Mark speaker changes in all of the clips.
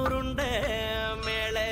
Speaker 1: மண்ணுருண்ட மேலே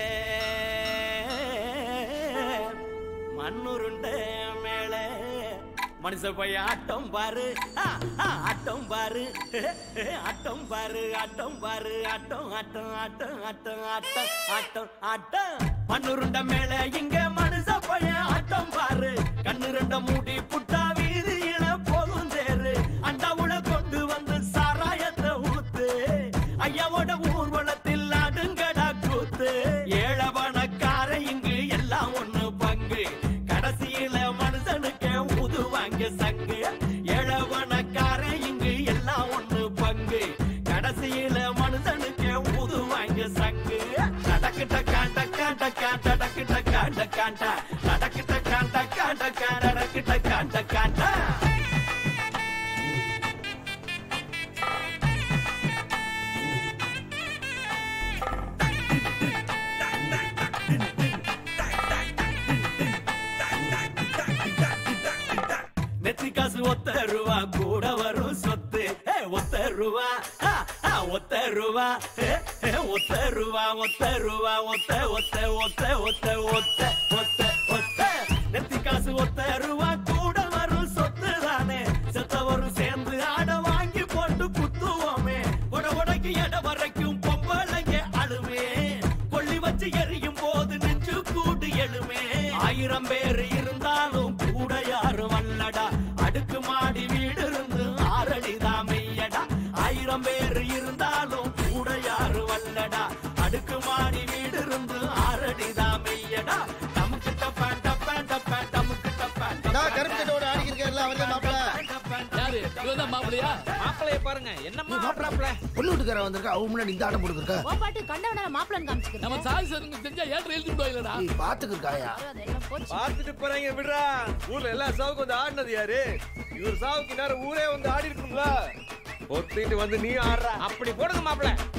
Speaker 1: மண்ணுருண்ட மேலே மனுஷ போய் ஆட்டம் பாரு ஆ, ஆ, ஆட்டம் பாரு ஆட்டம் பாரு ஆட்டம் பாரு ஆட்டம் ஆட்டம் ஆட்டம் ஆட்டம் ஆட்டம் ஆட்டம் ஆட்டம் மண்ணுருண்ட மேல இங்க மனுஷ போய் ஆட்டம் பாரு கண்ணு ரெண்ட மூடி புட்டா வீதியில போகும் தேரு அண்டாவுல கொண்டு வந்து சாராயத்தை ஊத்து ஐயாவோட ஊர்வலத்தில் அடுங்கடா கூத்து ஏழவனக்கார இங்கு எல்லாம் ஒண்ணு பங்கு கடைசியில மனுஷனுக்கு ஊதுவாங்க சங்கு ஏழவனக்கார இங்கு எல்லாம் ஒண்ணு பங்கு கடைசியில மனுஷனுக்கு ஊதுவாங்க சங்கு நடக்கிட்ட காண்ட காண்ட காண்ட டக்கிட்ட காண்ட காண்ட நடக்கிட்ட காண்ட காண்ட காண்ட நடக்கிட்ட காண்ட காண்ட நெத்தி காசு ஒத்த ரூபா கூட வரும் சொத்து ஏ, ஒத்த ரூபா ஆ, ஆ, ஒத்த ரூபா ஏ, ஏ, ஒத்த ரூபா ஒத்த ரூபா ஒத்த ஒத்த ஒத்த ஒத்த ஒத்த ஒத்த ஒத்த நெத்தி காசு ஒத்த ரூபா கூட வரும் சொத்து தானே செத்தவரும் சேர்ந்து ஆட வாங்கி போட்டு குத்துவோமே உட உடைக்கு எட வரைக்கும் பொம்பளைங்க அழுவே கொள்ளி வச்சு எரியும் போது நெஞ்சு கூடு எழுமே ஆயிரம் பேர் இருந்தாலும் கூட யாரும் வல்லடா அடுக்கு மாடி வீடு இருந்து ஆரடிதான் மெய்யடா ஆயிரம் பேர் இருந்தாலும் கூட யாரும் வல்லடா அடுக்கு மாடி வீடு இருந்து ஆரடிதான் மெய்யடா நமக்கு டப்பான் டப்பான் டப்பான் நமக்கு டப்பான்
Speaker 2: நான் கருப்பு சட்டோட ஆடிக்கிறேன் அவர்தான் மாப்பிள்ள
Speaker 3: யாரு இவன் மாப்பிளையா
Speaker 4: மாப்பிளைய பாருங்க என்னம்மா ஆடுறாப்ல
Speaker 2: பொண்ணு வீட்டுக்காரன் வந்திருக்கா அவங்க முன்னாடி இந்த ஆட்டம் போட்டுருக்கா
Speaker 5: உன் பாட்டு கண்டவன மாப்பிளன்னு காமிச்சுக்கிறேன்
Speaker 3: நம்ம சாதி சதுங்க தெரிஞ்சா ஏற்ற எழுதி விடுவாங்களா
Speaker 2: நீ பாத்துக்கிருக்காயா
Speaker 5: எல்லாம் போச்சு
Speaker 4: பாத்துட்டு போறாங்க விடுறா ஊர்ல எல்லா சாவுக்கு வந்து ஆடினது யாரு இவர் சாவுக்கு நேரம் ஊரே வந்து ஆடி இருக்கணும்ல ஒத்திட்டு வந்து நீ ஆடுற அப்படி போடுங்க மாப்பிள